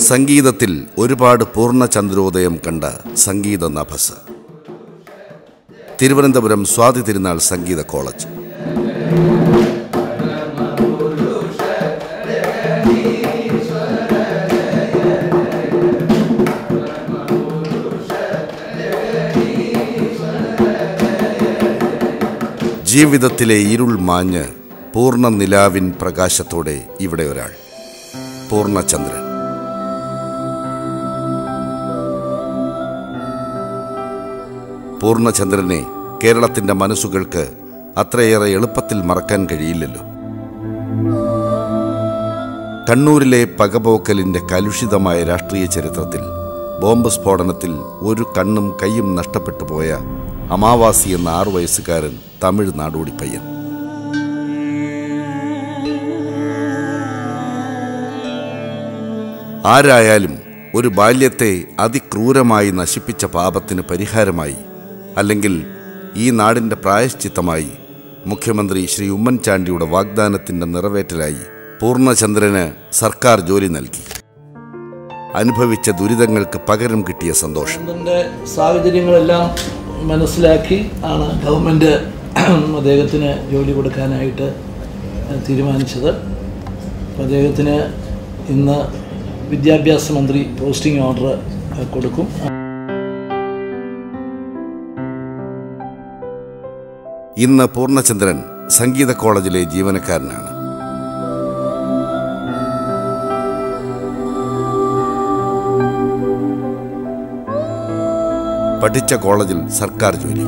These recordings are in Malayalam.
സംഗീതത്തിൽ ഒരുപാട് പൂർണ്ണചന്ദ്രോദയം കണ്ട സംഗീത നഭസ് തിരുവനന്തപുരം സ്വാതി തിരുനാൾ സംഗീത കോളേജ് ജീവിതത്തിലെ ഇരുൾ മാഞ്ഞ് പൂർണ്ണ നിലാവിൻ പ്രകാശത്തോടെ ഇവിടെ ഒരാൾ പൂർണ്ണചന്ദ്രൻ പൂർണ്ണചന്ദ്രനെ കേരളത്തിന്റെ മനസ്സുകൾക്ക് അത്രയേറെ എളുപ്പത്തിൽ മറക്കാൻ കഴിയില്ലല്ലോ കണ്ണൂരിലെ പകപോക്കലിന്റെ കലുഷിതമായ രാഷ്ട്രീയ ചരിത്രത്തിൽ ബോംബ് സ്ഫോടനത്തിൽ ഒരു കണ്ണും കൈയും നഷ്ടപ്പെട്ടു പോയ അമാവാസി എന്ന ആറു വയസ്സുകാരൻ തമിഴ് നാടോടി പയ്യൻ ആരായാലും ഒരു ബാല്യത്തെ അതിക്രൂരമായി നശിപ്പിച്ച പാപത്തിന് പരിഹാരമായി അല്ലെങ്കിൽ ഈ നാടിൻ്റെ പ്രായശ്ചിത്തമായി മുഖ്യമന്ത്രി ശ്രീ ഉമ്മൻചാണ്ടിയുടെ വാഗ്ദാനത്തിൻ്റെ നിറവേറ്റലായി പൂർണ്ണചന്ദ്രന് സർക്കാർ ജോലി നൽകി അനുഭവിച്ച ദുരിതങ്ങൾക്ക് പകരം കിട്ടിയ സന്തോഷം അതിൻ്റെ സാഹചര്യങ്ങളെല്ലാം മനസ്സിലാക്കി ആണ് ഗവൺമെൻറ് അദ്ദേഹത്തിന് ജോലി കൊടുക്കാനായിട്ട് തീരുമാനിച്ചത് അപ്പോൾ അദ്ദേഹത്തിന് ഇന്ന് വിദ്യാഭ്യാസ മന്ത്രി പോസ്റ്റിംഗ് ഓർഡർ കൊടുക്കും ഇന്ന് പൂർണ്ണചന്ദ്രൻ സംഗീത കോളേജിലെ ജീവനക്കാരനാണ് പഠിച്ച കോളേജിൽ സർക്കാർ ജോലി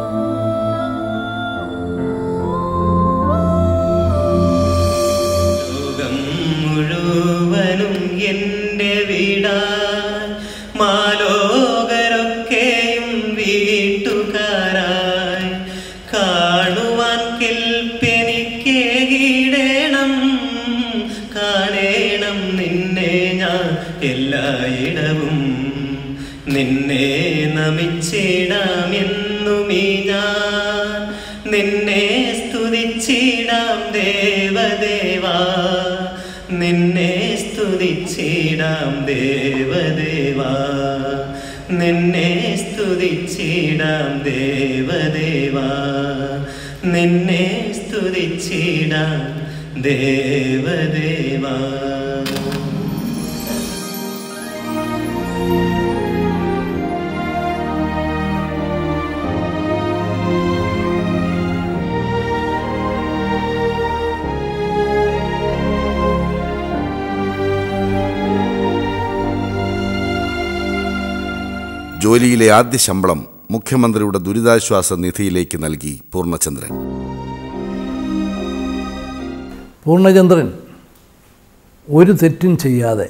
ലോകം മുഴുവനും എൻ്റെ വീടാൻ മാലോകരൊക്കെയും വീട്ടുകാരായി കാണുവാൻ കെൽപ്പെനിക്കേകിടേണം കാണേണം നിന്നെ ഞാൻ എല്ലായിടവും നിന്നെ നമിച്ചിടാം എന്നുമീ ഞാൻ നിന്നെ സ്തുതിച്ചിടാം ദേവദേവാ നിന്നെ സ്തുതിച്ചിടാം ദേവദേവാ നിന്നെ സ്തുതിച്ചിടാം ദേവദേവാ നിന്നെ സ്തുതിച്ചിടാം ദേവദേവാ ജോലിയിലെ ആദ്യ ശമ്പളം മുഖ്യമന്ത്രിയുടെ ദുരിതാശ്വാസ നിധിയിലേക്ക് നൽകി പൂർണ്ണചന്ദ്രൻ പൂർണ്ണചന്ദ്രൻ ഒരു തെറ്റും ചെയ്യാതെ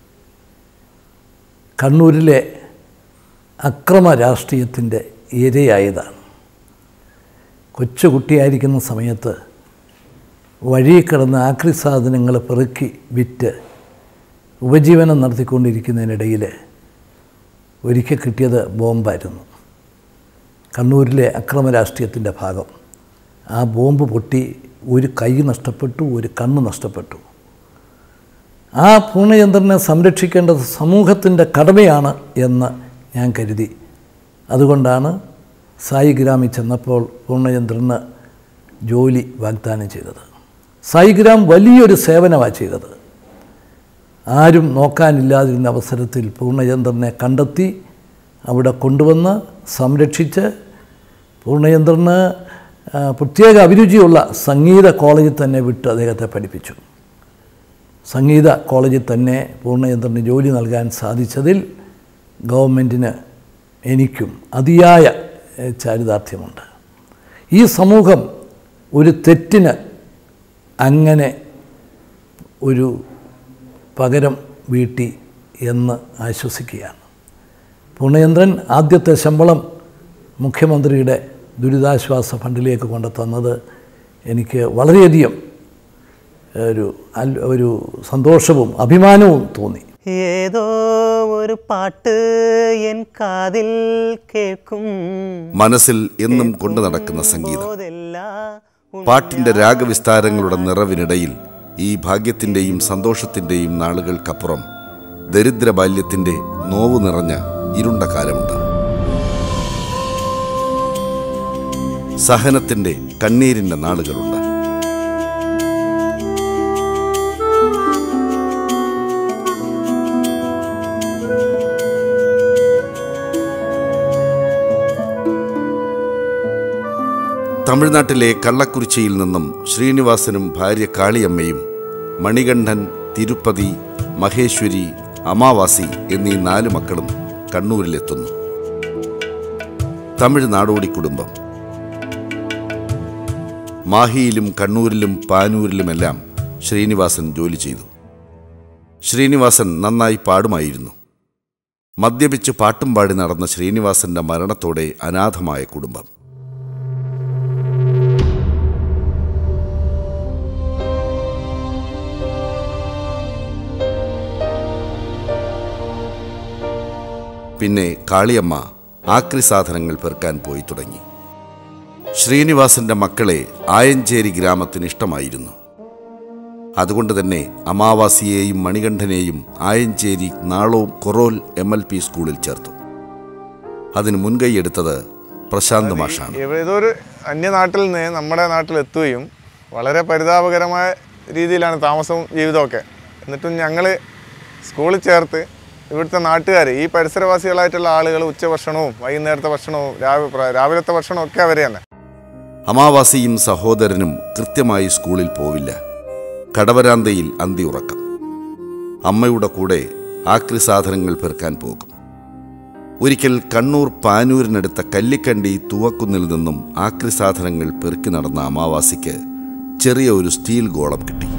കണ്ണൂരിലെ അക്രമ രാഷ്ട്രീയത്തിൻ്റെ ഇരയായതാണ് കൊച്ചുകുട്ടിയായിരിക്കുന്ന സമയത്ത് വഴി കിടന്ന ആക്രി സാധനങ്ങൾ പെറുക്കി വിറ്റ് ഉപജീവനം നടത്തിക്കൊണ്ടിരിക്കുന്നതിനിടയിൽ ഒരിക്കൽ കിട്ടിയത് ബോംബായിരുന്നു കണ്ണൂരിലെ അക്രമ രാഷ്ട്രീയത്തിൻ്റെ ഭാഗം ആ ബോംബ് പൊട്ടി ഒരു കൈ നഷ്ടപ്പെട്ടു ഒരു കണ്ണ് നഷ്ടപ്പെട്ടു ആ പൂർണ്ണചന്ദ്രനെ സംരക്ഷിക്കേണ്ടത് സമൂഹത്തിൻ്റെ കടമയാണ് എന്ന് ഞാൻ കരുതി അതുകൊണ്ടാണ് സായിഗ്രാമിൽ ചെന്നപ്പോൾ പൂർണ്ണചന്ദ്രന് ജോലി വാഗ്ദാനം ചെയ്തത് സായിഗ്രാം വലിയൊരു സേവനമാണ് ചെയ്തത് ആരും നോക്കാനില്ലാതിരുന്ന അവസരത്തിൽ പൂർണ്ണചന്ദ്രനെ കണ്ടെത്തി അവിടെ കൊണ്ടുവന്ന് സംരക്ഷിച്ച് പൂർണ്ണചന്ദ്രന് ആ, പ്രത്യേക അഭിരുചിയുള്ള സംഗീത കോളേജിൽ തന്നെ വിട്ട് അദ്ദേഹത്തെ പഠിപ്പിച്ചു സംഗീത കോളേജിൽ തന്നെ പൂർണ്ണചന്ദ്രന് ജോലി നൽകാൻ സാധിച്ചതിൽ ഗവൺമെൻറ്റിന് എനിക്കും അതിയായ ഏഹ്, ചാരിതാർത്ഥ്യമുണ്ട് ഈ സമൂഹം ഒരു തെറ്റിന് അങ്ങനെ ഒരു പകരം വീട്ടി എന്ന് ആശ്വസിക്കുകയാണ് പൂർണ്ണചന്ദ്രൻ ആദ്യത്തെ ശമ്പളം മുഖ്യമന്ത്രിയുടെ ദുരിതാശ്വാസ ഫണ്ടിലേക്ക് കൊണ്ടു തന്നത് എനിക്ക് വളരെയധികം ഒരു അൽ- ഒരു സന്തോഷവും അഭിമാനവും തോന്നി ഏതോ ഒരു പാട്ട് എൻ കാതിൽ കേൾക്കും മനസ്സിൽ എന്നും കൊണ്ടു നടക്കുന്ന സംഗീതം പോതെല്ലാം പാട്ടിന്റെ രാഗവിസ്താരങ്ങളുടെ നിറവിനിടയിൽ ഈ ഭാഗ്യത്തിന്റെയും സന്തോഷത്തിന്റെയും നാളുകൾക്കപ്പുറം ദരിദ്ര ബാല്യത്തിന്റെ നോവ് നിറഞ്ഞ ഇരുണ്ട കാലമുണ്ട് സഹനത്തിന്റെ കണ്ണീരിന്റെ നാളുകളുണ്ട് തമിഴ്നാട്ടിലെ കള്ളക്കുറിച്ചിയിൽ നിന്നും ശ്രീനിവാസനും ഭാര്യ കാളിയമ്മയും മണികണ്ഠൻ തിരുപ്പതി മഹേശ്വരി അമാവാസി എന്നീ നാല് മക്കളും കണ്ണൂരിലെത്തുന്നു തമിഴ് നാടോടി കുടുംബം മാഹിയിലും കണ്ണൂരിലും പാനൂരിലുമെല്ലാം ശ്രീനിവാസൻ ജോലി ചെയ്തു ശ്രീനിവാസൻ നന്നായി പാടുമായിരുന്നു മദ്യപിച്ച് പാട്ടും പാടി നടന്ന ശ്രീനിവാസന്റെ മരണത്തോടെ അനാഥമായ കുടുംബം പിന്നെ കാളിയമ്മ ആക്രി സാധനങ്ങൾ പെറുക്കാൻ പോയി തുടങ്ങി ശ്രീനിവാസന്റെ മക്കളെ ആയഞ്ചേരി ഗ്രാമത്തിന് ഇഷ്ടമായിരുന്നു അതുകൊണ്ട് തന്നെ അമാവാസിയെയും മണികണ്ഠനെയും ആയഞ്ചേരി നാളവും കൊറോൽ എം എൽ പി സ്കൂളിൽ ചേർത്തു അതിന് മുൻകൈയെടുത്തത് പ്രശാന്ത് മാഷാണ് ഏതൊരു അന്യനാട്ടിൽ നിന്ന് നമ്മുടെ നാട്ടിൽ എത്തുകയും വളരെ പരിതാപകരമായ രീതിയിലാണ് താമസവും ജീവിതമൊക്കെ എന്നിട്ടും ഞങ്ങൾ സ്കൂളിൽ ചേർത്ത് ഇവിടുത്തെ നാട്ടുകാർ ഈ പരിസരവാസികളായിട്ടുള്ള ആളുകൾ ഉച്ചഭക്ഷണവും വൈകുന്നേരത്തെ ഭക്ഷണവും രാവിലെ രാവിലത്തെ ഭക്ഷണവും ഒക്കെ അവർ തന്നെ അമാവാസിയും സഹോദരനും കൃത്യമായി സ്കൂളിൽ പോവില്ല കടവരാന്തയിൽ അന്തിയുറക്കം അമ്മയുടെ കൂടെ ആക്രി സാധനങ്ങൾ പെറുക്കാൻ പോകും ഒരിക്കൽ കണ്ണൂർ പാനൂരിനടുത്ത കല്ലിക്കണ്ടി തൂവക്കുന്നിൽ നിന്നും ആക്രി സാധനങ്ങൾ പെറുക്കി നടന്ന അമാവാസിക്ക് ചെറിയ ഒരു സ്റ്റീൽ ഗോളം കിട്ടി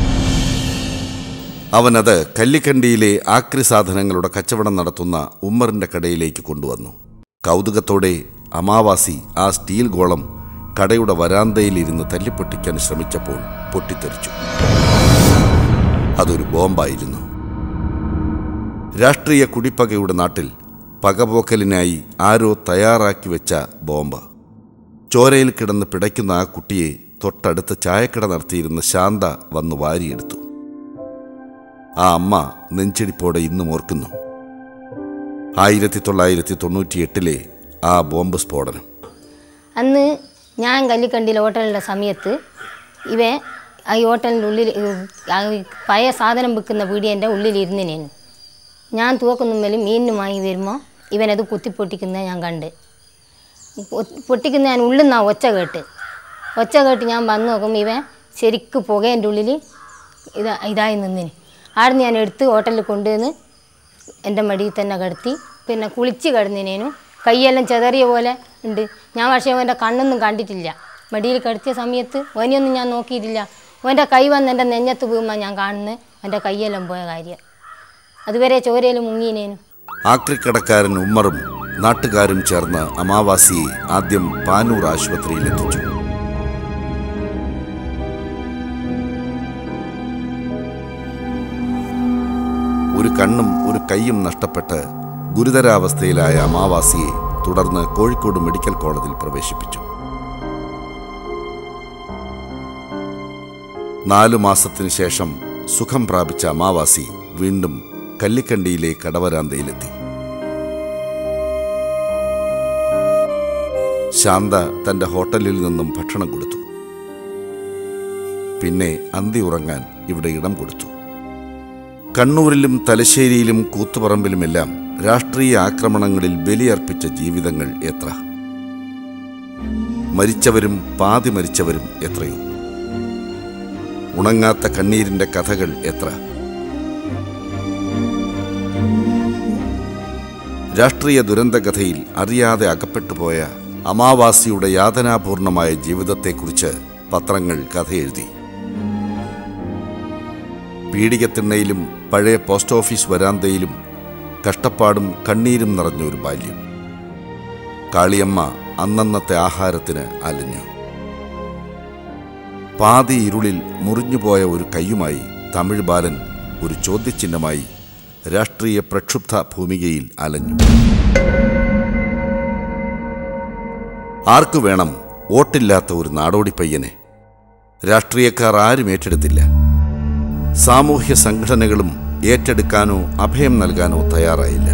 അവനത് കല്ലിക്കണ്ടിയിലെ ആക്രി സാധനങ്ങളുടെ കച്ചവടം നടത്തുന്ന ഉമ്മറിന്റെ കടയിലേക്ക് കൊണ്ടുവന്നു കൗതുകത്തോടെ അമാവാസി ആ സ്റ്റീൽ ഗോളം കടയുടെ വരാന്തയിലിരുന്ന് തല്ലിപ്പൊട്ടിക്കാൻ ശ്രമിച്ചപ്പോൾ പൊട്ടിത്തെറിച്ചു അതൊരു ബോംബായിരുന്നു രാഷ്ട്രീയ കുടിപ്പകയുടെ നാട്ടിൽ പകപോക്കലിനായി ആരോ തയ്യാറാക്കി വെച്ച ബോംബ് ചോരയിൽ കിടന്ന് പിടയ്ക്കുന്ന ആ കുട്ടിയെ തൊട്ടടുത്ത് ചായക്കട നടത്തിയിരുന്ന ശാന്ത വന്ന് വാരിയെടുത്തു ആ അമ്മ നെഞ്ചിടിപ്പോടെ ഇന്നും ഓർക്കുന്നു ആയിരത്തി തൊള്ളായിരത്തി തൊണ്ണൂറ്റിയെട്ടിലെ ആ ബോംബ് സ്ഫോടനം അന്ന് ഞാൻ കല്ലിക്കണ്ടിയിൽ ഹോട്ടലിൻ്റെ സമയത്ത് ഇവൻ ആ ഈ ഹോട്ടലിൻ്റെ ഉള്ളിൽ ആ പഴയ സാധനം വിൽക്കുന്ന പീടിയൻ്റെ ഉള്ളിലിരുന്നിനേനു ഞാൻ തൂക്കുന്നുമ്മലും മീനുമായി വരുമ്പോൾ ഇവനത് കുത്തിപ്പൊട്ടിക്കുന്നത് ഞാൻ കണ്ട് പൊ- പൊട്ടിക്കുന്ന ഞാൻ ഉള്ളിൽ നിന്നാ ഒച്ച കേട്ട് ഒച്ച കേട്ട് ഞാൻ വന്ന് നോക്കുമ്പോൾ ഇവൻ ശരിക്ക് പുകേൻ്റെ ഉള്ളിൽ ഇതാ ഇതായി നിന്നിന് ആടുന്ന് ഞാൻ എടുത്ത് ഹോട്ടലിൽ കൊണ്ടുവന്ന് എൻ്റെ മടിയിൽ തന്നെ കിടത്തി പിന്നെ കുളിച്ച് കിടന്നിനേനു കൈയെല്ലാം ചെതറിയ പോലെ ഉണ്ട് ഞാൻ പക്ഷേ അവൻ്റെ കണ്ണൊന്നും കണ്ടിട്ടില്ല മടിയിൽ കിടത്തിയ സമയത്ത് ഓനെയൊന്നും ഞാൻ നോക്കിയിട്ടില്ല ഓൻ്റെ കൈ വന്ന് എൻ്റെ നെഞ്ഞത്ത് വീഴുമ്പോൾ ഞാൻ കാണുന്നത് എൻ്റെ കൈയെല്ലാം പോയ കാര്യം അതുവരെ ചോരയിൽ മുങ്ങിനേനു ആക്രിക്കടക്കാരൻ ഉമ്മറും നാട്ടുകാരും ചേർന്ന് അമാവാസിയെ ആദ്യം പാനൂർ ആശുപത്രിയിൽ എത്തിച്ചു ഒരു കണ്ണും ഒരു കൈയും നഷ്ടപ്പെട്ട് ഗുരുതരാവസ്ഥയിലായ അമാവാസിയെ തുടർന്ന് കോഴിക്കോട് മെഡിക്കൽ കോളേജിൽ പ്രവേശിപ്പിച്ചു നാലു മാസത്തിനു ശേഷം സുഖം പ്രാപിച്ച അമാവാസി വീണ്ടും കല്ലിക്കണ്ടിയിലെ കടവരാന്തയിലെത്തി ശാന്ത തന്റെ ഹോട്ടലിൽ നിന്നും ഭക്ഷണം കൊടുത്തു പിന്നെ അന്തി ഉറങ്ങാൻ ഇവിടെ ഇടം കൊടുത്തു കണ്ണൂരിലും തലശ്ശേരിയിലും കൂത്തുപറമ്പിലുമെല്ലാം രാഷ്ട്രീയ ആക്രമണങ്ങളിൽ ബലിയർപ്പിച്ച ജീവിതങ്ങൾ എത്ര മരിച്ചവരും പാതി മരിച്ചവരും എത്രയോ ഉണങ്ങാത്ത കണ്ണീരിന്റെ കഥകൾ എത്ര രാഷ്ട്രീയ ദുരന്തകഥയിൽ അറിയാതെ അകപ്പെട്ടുപോയ അമാവാസിയുടെ യാതനാപൂർണമായ ജീവിതത്തെക്കുറിച്ച് പത്രങ്ങൾ കഥയെഴുതി പീഡികത്തിണ്ണയിലും പഴയ പോസ്റ്റ് ഓഫീസ് വരാന്തയിലും കഷ്ടപ്പാടും കണ്ണീരും നിറഞ്ഞൊരു ബാല്യം കാളിയമ്മ അന്നന്നത്തെ ആഹാരത്തിന് അലഞ്ഞു പാതി ഇരുളിൽ മുറിഞ്ഞുപോയ ഒരു കയ്യുമായി തമിഴ് ബാലൻ ഒരു ചോദ്യചിഹ്നമായി രാഷ്ട്രീയ പ്രക്ഷുബ്ധ ഭൂമികയിൽ അലഞ്ഞു ആർക്കു വേണം വോട്ടില്ലാത്ത ഒരു നാടോടി പയ്യനെ രാഷ്ട്രീയക്കാർ ആരും ഏറ്റെടുത്തില്ല സാമൂഹ്യ സംഘടനകളും ഏറ്റെടുക്കാനോ അഭയം നൽകാനോ തയ്യാറായില്ല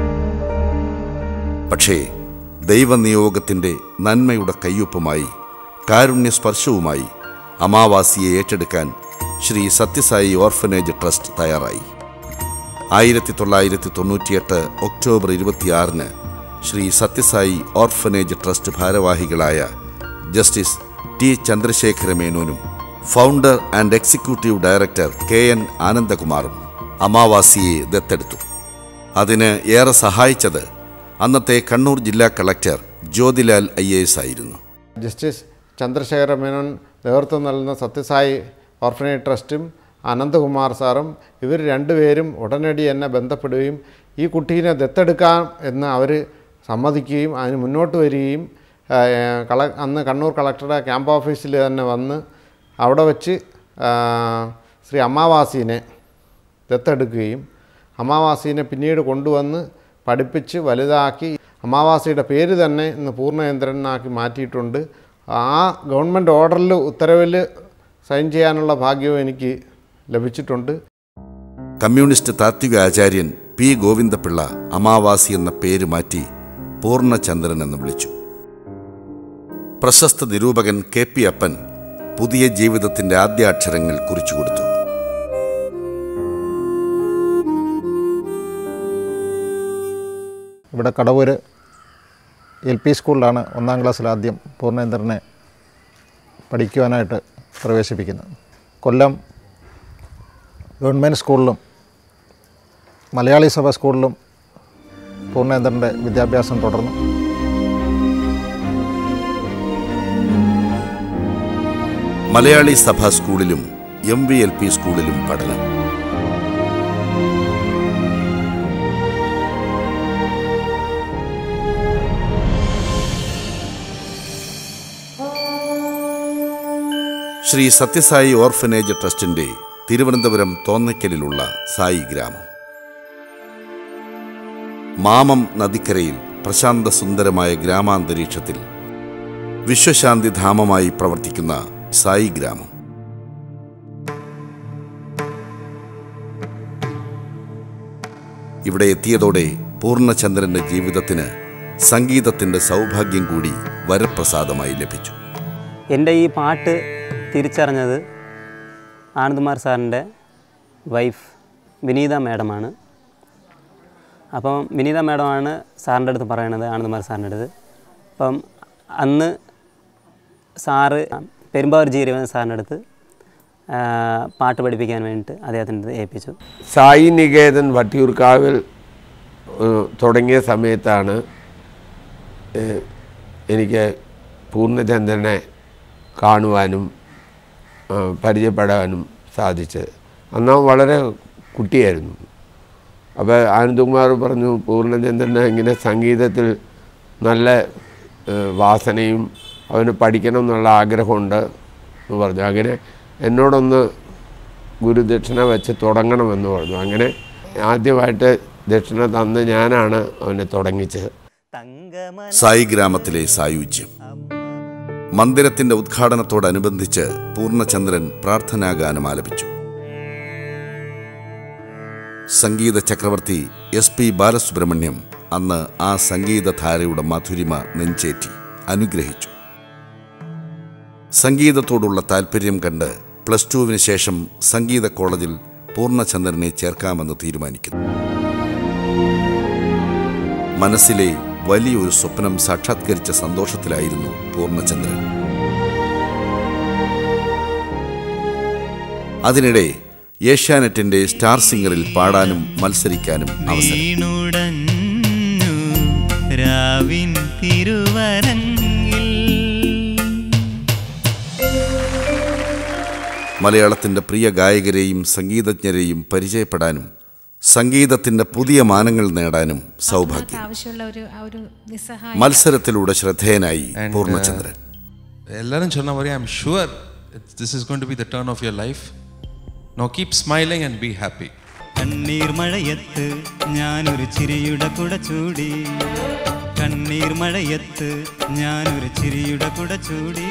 പക്ഷേ ദൈവനിയോഗത്തിൻ്റെ നന്മയുടെ കയ്യൊപ്പുമായി കാരുണ്യസ്പർശവുമായി അമാവാസിയെ ഏറ്റെടുക്കാൻ ശ്രീ സത്യസായി ഓർഫനേജ് ട്രസ്റ്റ് തയ്യാറായി ആയിരത്തി തൊള്ളായിരത്തി തൊണ്ണൂറ്റിയെട്ട് ഒക്ടോബർ ഇരുപത്തിയാറിന് ശ്രീ സത്യസായി ഓർഫനേജ് ട്രസ്റ്റ് ഭാരവാഹികളായ ജസ്റ്റിസ് ടി ചന്ദ്രശേഖര മേനോനും founder and executive director K N ആനന്ദകുമാറും അമാവാസിയെ ദത്തെടുത്തു അതിന് ഏറെ സഹായിച്ചത് അന്നത്തെ കണ്ണൂർ ജില്ലാ collector Jyothilal I A S ആയിരുന്നു ജസ്റ്റിസ് ചന്ദ്രശേഖര മേനോൻ നേതൃത്വം നൽകുന്ന സത്യസായി ഓർഫനേജ് ട്രസ്റ്റും അനന്തകുമാർ സാറും ഇവർ രണ്ടുപേരും ഉടനടി എന്നെ ബന്ധപ്പെടുകയും ഈ കുട്ടീനെ ദത്തെടുക്കാം എന്ന് അവർ സമ്മതിക്കുകയും അതിന് മുന്നോട്ട് വരികയും ആ, കള അന്ന് കണ്ണൂർ കളക്ടറുടെ ക്യാമ്പ് ഓഫീസിൽ തന്നെ വന്ന് അവിടെ വെച്ച് ആ, ശ്രീ അമ്മാവാസീനെ ദത്തെടുക്കുകയും അമാവാസീനെ പിന്നീട് കൊണ്ടുവന്ന് പഠിപ്പിച്ച് വലുതാക്കി അമാവാസിയുടെ പേര് തന്നെ ഇന്ന് പൂർണ്ണചന്ദ്രനാക്കി മാറ്റിയിട്ടുണ്ട് ആ ഗവൺമെൻറ് ഓർഡറിൽ ഉത്തരവിൽ സൈൻ ചെയ്യാനുള്ള ഭാഗ്യവും എനിക്ക് ലഭിച്ചിട്ടുണ്ട് കമ്മ്യൂണിസ്റ്റ് താത്വിക ആചാര്യൻ പി ഗോവിന്ദപിള്ള അമാവാസി എന്ന പേര് മാറ്റി പൂർണ്ണചന്ദ്രൻ എന്ന് വിളിച്ചു പ്രശസ്ത നിരൂപകൻ കെ പി അപ്പൻ പുതിയ ജീവിതത്തിന്റെ ആദ്യ അക്ഷരങ്ങൾ കുറിച്ചുകൊടുത്തു ഇവിടെ കടവൂര് എൽ പി സ്കൂളിലാണ് ഒന്നാം ക്ലാസ്സിൽ ആദ്യം പൂർണ്ണേന്ദ്രനെ പഠിക്കുവാനായിട്ട് പ്രവേശിപ്പിക്കുന്നത് കൊല്ലം ഗവൺമെൻറ് സ്കൂളിലും മലയാളി സഭ സ്കൂളിലും പൂർണ്ണേന്ദ്രൻ്റെ വിദ്യാഭ്യാസം തുടർന്നു മലയാളി സഭാ സ്കൂളിലും എം വി എൽ പി സ്കൂളിലും പഠനം ശ്രീ സത്യസായി ഓർഫനേജ് ട്രസ്റ്റിന്റെ തിരുവനന്തപുരം തോന്നയ്ക്കലിലുള്ള സായി ഗ്രാമം മാമം നദിക്കരയിൽ പ്രശാന്ത സുന്ദരമായ ഗ്രാമാന്തരീക്ഷത്തിൽ വിശ്വശാന്തി ധാമമായി പ്രവർത്തിക്കുന്ന സായി ഗ്രാമം ഇവിടെ എത്തിയതോടെ പൂർണ്ണചന്ദ്രന്റെ ജീവിതത്തിന് സംഗീതത്തിന്റെ സൗഭാഗ്യം കൂടി വരപ്രസാദമായി ലഭിച്ചു എൻ്റെ ഈ പാട്ട് തിരിച്ചറിഞ്ഞത് ആനന്ദ്കുമാർ സാറിൻ്റെ വൈഫ് വിനീത മാഡമാണ് അപ്പം വിനീത മാഡമാണ് സാറിൻ്റെ അടുത്ത് പറയണത് ആനന്ദ്കുമാർ സാറിൻ്റെ അടുത്ത് അപ്പം അന്ന് സാറ് പെരുമ്പാവൂർ ജീരവൻ സാറിൻ്റെ അടുത്ത് ആ, പാട്ട് പഠിപ്പിക്കാൻ വേണ്ടിയിട്ട് അദ്ദേഹത്തിൻ്റെ അടുത്ത് ഏൽപ്പിച്ചു സായി നികേതൻ വട്ടിയൂർക്കാവിൽ ഏഹ്, തുടങ്ങിയ സമയത്താണ് ഏഹ്, എനിക്ക് പൂർണ്ണചന്ദ്രനെ കാണുവാനും ഏഹ്, പരിചയപ്പെടാനും സാധിച്ചത് അന്ന് അവൻ വളരെ കുട്ടിയായിരുന്നു അപ്പോൾ ആനന്ദകുമാർ പറഞ്ഞു പൂർണ്ണചന്ദ്രന് ഇങ്ങനെ സംഗീതത്തിൽ നല്ല ഏഹ്, വാസനയും അവന് പഠിക്കണം എന്നുള്ള ആഗ്രഹമുണ്ട് എന്ന് പറഞ്ഞു അങ്ങനെ എന്നോടൊന്ന് ഗുരുദക്ഷിണ വെച്ച് തുടങ്ങണമെന്ന് പറഞ്ഞു അങ്ങനെ ആദ്യമായിട്ട് ദക്ഷിണ തന്ന് ഞാനാണ് അവനെ തുടങ്ങിച്ചത് തങ്കമ സായി ഗ്രാമത്തിലെ സായുജ്യം മന്ദിരത്തിന്റെ ഉദ്ഘാടനത്തോടനുബന്ധിച്ച് പൂർണ്ണചന്ദ്രൻ പ്രാർത്ഥനാഗാനം ആലപിച്ചു സംഗീത ചക്രവർത്തി എസ് പി ബാലസുബ്രഹ്മണ്യം അന്ന് ആ സംഗീതധാരയുടെ മധുരിമ നെഞ്ചേറ്റി അനുഗ്രഹിച്ചു സംഗീതത്തോടുള്ള താല്പര്യം കണ്ട് പ്ലസ് ടുവിന് ശേഷം സംഗീത കോളേജിൽ പൂർണ്ണചന്ദ്രനെ ചേർക്കാമെന്ന് തീരുമാനിക്കുന്നു മനസ്സിലെ വലിയൊരു സ്വപ്നം സാക്ഷാത്കരിച്ച സന്തോഷത്തിലായിരുന്നു പൂർണ്ണചന്ദ്രൻ അതിനിടെ ഏഷ്യാനെറ്റിന്റെ സ്റ്റാർ സിംഗറിൽ പാടാനും മത്സരിക്കാനും അവസരം വീണുടഞ്ഞു രാവിൻ തിരുവരങ്ങിൽ മലയാളത്തിന്റെ പ്രിയ ഗായകരെയും സംഗീതജ്ഞരെയും പരിചയപ്പെടാനും സംഗീതത്തിന്റെ പുതിയ മാനങ്ങൾ നേടാനും സൗഭാഗ്യം ആവശ്യമുള്ള ഒരു ആ ഒരു നിസ്സഹായ മത്സരത്തിലൂടെ ശ്രദ്ധേയനായി പൂർണ്ണചന്ദ്രൻ എല്ലാവരും சொன்ன மாதிரி I am sure this is going to be the turn of your life no keep smiling and be happy കണ്ണീർ മഴയത്ത് ഞാനൊരു ചിരിയുടെ കുട ചൂടി കണ്ണീർ മഴയത്ത് ഞാനൊരു ചിരിയുടെ കുട ചൂടി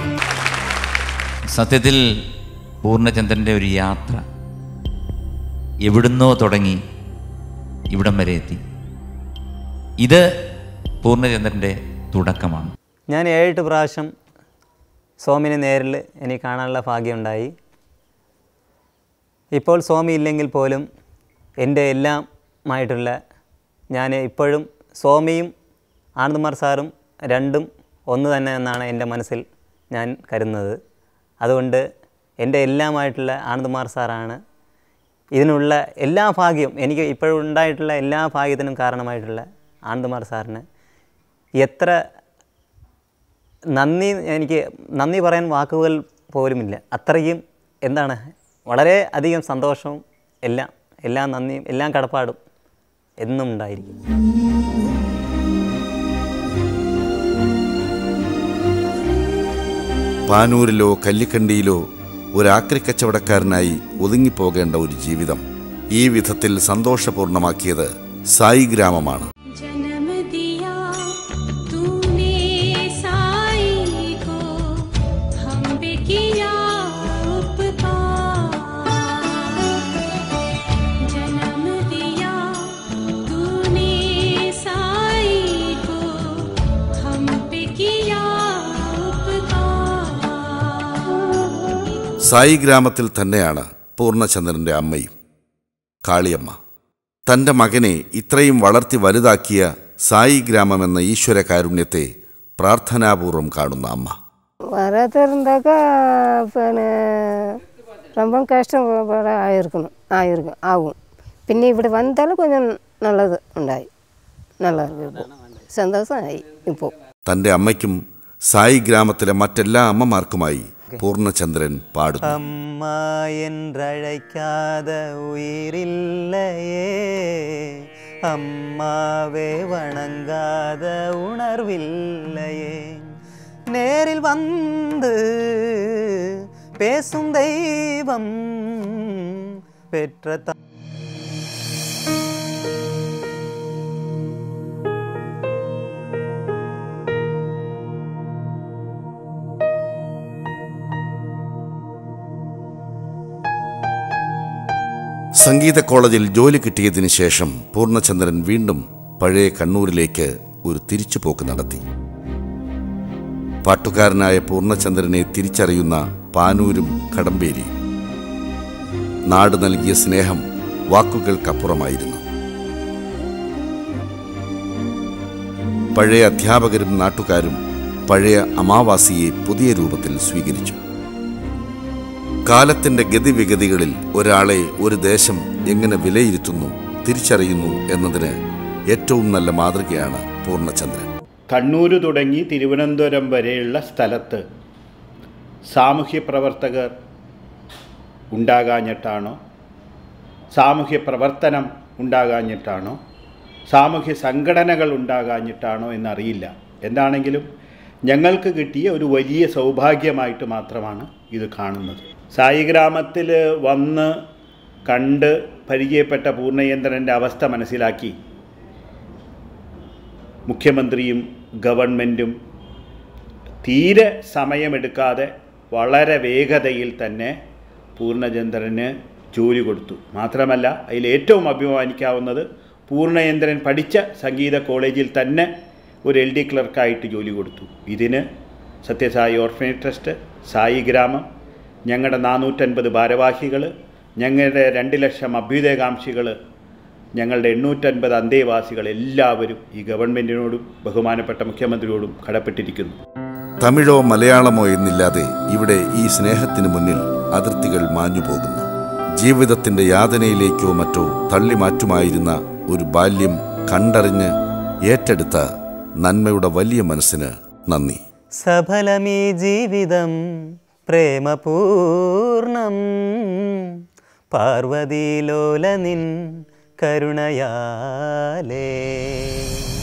സത്യത്തിൽ പൂർണ്ണചന്ദ്രൻ്റെ ഒരു യാത്ര എവിടുന്നോ തുടങ്ങി ഇവിടം വരെ എത്തി ഇത് പൂർണ്ണചന്ദ്രൻ്റെ തുടക്കമാണ് ഞാൻ ഏഴെട്ട് പ്രാവശ്യം സ്വാമിനെ നേരിൽ എനിക്ക് കാണാനുള്ള ഭാഗ്യമുണ്ടായി ഇപ്പോൾ സ്വാമി ഇല്ലെങ്കിൽ പോലും എൻ്റെ എല്ലാമായിട്ടുള്ള ഞാൻ ഇപ്പോഴും സ്വാമിയും ആനന്ദകുമാർ സാറും രണ്ടും ഒന്ന് തന്നെ എന്നാണ് എൻ്റെ മനസ്സിൽ ഞാൻ കരുതുന്നത് അതുകൊണ്ട് എൻ്റെ എല്ലാമായിട്ടുള്ള ആനന്ദകുമാർ സാറാണ് ഇതിനുള്ള എല്ലാ ഭാഗ്യവും എനിക്ക് ഇപ്പോഴുണ്ടായിട്ടുള്ള എല്ലാ ഭാഗ്യത്തിനും കാരണമായിട്ടുള്ള ആനന്ദകുമാർ സാറിന് എത്ര നന്ദി എനിക്ക് നന്ദി പറയാൻ വാക്കുകൾ പോലുമില്ല അത്രയും എന്താണ് വളരെ അധികം സന്തോഷവും എല്ലാം എല്ലാം നന്ദിയും എല്ലാം കടപ്പാടും എന്നും ഉണ്ടായിരിക്കും പാനൂരിലോ കല്ലിക്കണ്ടിയിലോ ഒരു ആക്രിക്കച്ചവടക്കാരനായി ഒതുങ്ങിപ്പോകേണ്ട ഒരു ജീവിതം ഈ വിധത്തിൽ സന്തോഷപൂർണമാക്കിയത് സായി ഗ്രാമമാണ് जन्म दिया तूने साई को हम पे किया उपकार जन्म दिया तूने साई को हम पे किया उपकार സായി ഗ്രാമത്തിൽ തന്നെയാണ് പൂർണ്ണചന്ദ്രന്റെ അമ്മയും കാളിയമ്മ തൻ്റെ മകനെ ഇത്രയും വളർത്തി വലുതാക്കിയ സായി ഗ്രാമം എന്ന ഈശ്വര കാരുണ്യത്തെ പ്രാർത്ഥനാപൂർവം കാണുന്ന അമ്മ வராத இருந்தாக்கா இப்போ ரொம்ப கஷ்டப்பட ஆயிருக்கணும் ஆயிருக்கும் ஆகும் പിന്നെ ഇവിടെ വന്നാലും கொஞ்சம் നല്ലത് ഉണ്ടായി நல்லா இருக்கு இப்போ സന്തോഷം ആയി ഇപ്പോൾ തൻ്റെ അമ്മയ്ക്കും സായി ഗ്രാമത്തിലെ മറ്റെല്ലാ അമ്മമാർക്കുമായി പൂർണ്ണചന്ദ്രൻ പാടുന്നു അമ്മ என்றழைக்காத உயிரில்லையே அம்மாவே வணங்காத உணர்வில்லையே நேரில் வந்து பேசும் தெய்வம் பெற்ற த സംഗീത കോളേജിൽ ജോലി കിട്ടിയതിന് ശേഷം പൂർണ്ണചന്ദ്രൻ വീണ്ടും പഴയ കണ്ണൂരിലേക്ക് ഒരു തിരിച്ചുപോക്ക് നടത്തി പാട്ടുകാരനായ പൂർണ്ണചന്ദ്രനെ തിരിച്ചറിയുന്ന പാനൂരും കടമ്പേരിയും നാട് നൽകിയ സ്നേഹം വാക്കുകൾക്കപ്പുറമായിരുന്നു പഴയ അധ്യാപകരും നാട്ടുകാരും പഴയ അമാവാസിയെ പുതിയ രൂപത്തിൽ സ്വീകരിച്ചു കാലത്തിന്റെ ഗതിവിഗതികളിൽ ഒരാളെ ഒരു ദേശം എങ്ങനെ വിലയിരുത്തുന്നു തിരിച്ചറിയുന്നു എന്നതിന് ഏറ്റവും നല്ല മാതൃകയാണ് പൂർണ്ണചന്ദ്രൻ കണ്ണൂർ തുടങ്ങി തിരുവനന്തപുരം വരെയുള്ള സ്ഥലത്ത് സാമൂഹ്യ പ്രവർത്തകർ ഉണ്ടാകാഞ്ഞിട്ടാണോ സാമൂഹ്യ പ്രവർത്തനം ഉണ്ടാകാഞ്ഞിട്ടാണോ സാമൂഹ്യ സംഘടനകൾ ഉണ്ടാകാഞ്ഞിട്ടാണോ എന്നറിയില്ല എന്താണെങ്കിലും ഞങ്ങൾക്ക് കിട്ടിയ ഒരു വലിയ സൗഭാഗ്യമായിട്ട് മാത്രമാണ് ഇത് കാണുന്നത് സായി ഗ്രാമത്തിൽ വന്ന് കണ്ട് പരിചയപ്പെട്ട പൂർണ്ണയന്ത്രൻ്റെ അവസ്ഥ മനസ്സിലാക്കി മുഖ്യമന്ത്രിയും ഗവൺമെൻറ്റും തീരെ സമയമെടുക്കാതെ വളരെ വേഗതയിൽ തന്നെ പൂർണ്ണചന്ദ്രന് ജോലി കൊടുത്തു മാത്രമല്ല അതിൽ ഏറ്റവും അഭിമാനിക്കാവുന്നത് പൂർണ്ണചന്ദ്രൻ പഠിച്ച സംഗീത കോളേജിൽ തന്നെ ഒരു എൽ ഡി ക്ലർക്കായിട്ട് ജോലി കൊടുത്തു ഇതിന് സത്യസായി ഓർഫനേജ് ട്രസ്റ്റ് സായി ഗ്രാമം ഞങ്ങളുടെ നാനൂറ്റൻപത് ഭാരവാഹികൾ ഞങ്ങളുടെ രണ്ട് ലക്ഷം അഭ്യുദയകാംക്ഷികൾ ഞങ്ങളുടെ എണ്ണൂറ്റൻപത് അന്തേവാസികൾ എല്ലാവരും ഈ ഗവൺമെൻറ്റിനോടും ബഹുമാനപ്പെട്ട മുഖ്യമന്ത്രിയോടും കടപ്പെട്ടിരിക്കുന്നു തമിഴോ മലയാളമോ എന്നില്ലാതെ ഇവിടെ ഈ സ്നേഹത്തിന് മുന്നിൽ അതിർത്തികൾ മാഞ്ഞു പോകുന്നു ജീവിതത്തിന്റെ യാതനയിലേക്കോ മറ്റോ തള്ളി മാറ്റുമായിരുന്ന ഒരു ബാല്യം കണ്ടറിഞ്ഞ് ഏറ്റെടുത്ത നന്മയുടെ വലിയ മനസ്സിന് നന്ദി സഫലമീ ജീവിതം പ്രേമപൂർണം പാർവതീലോല നിൻ കരുണയാലേ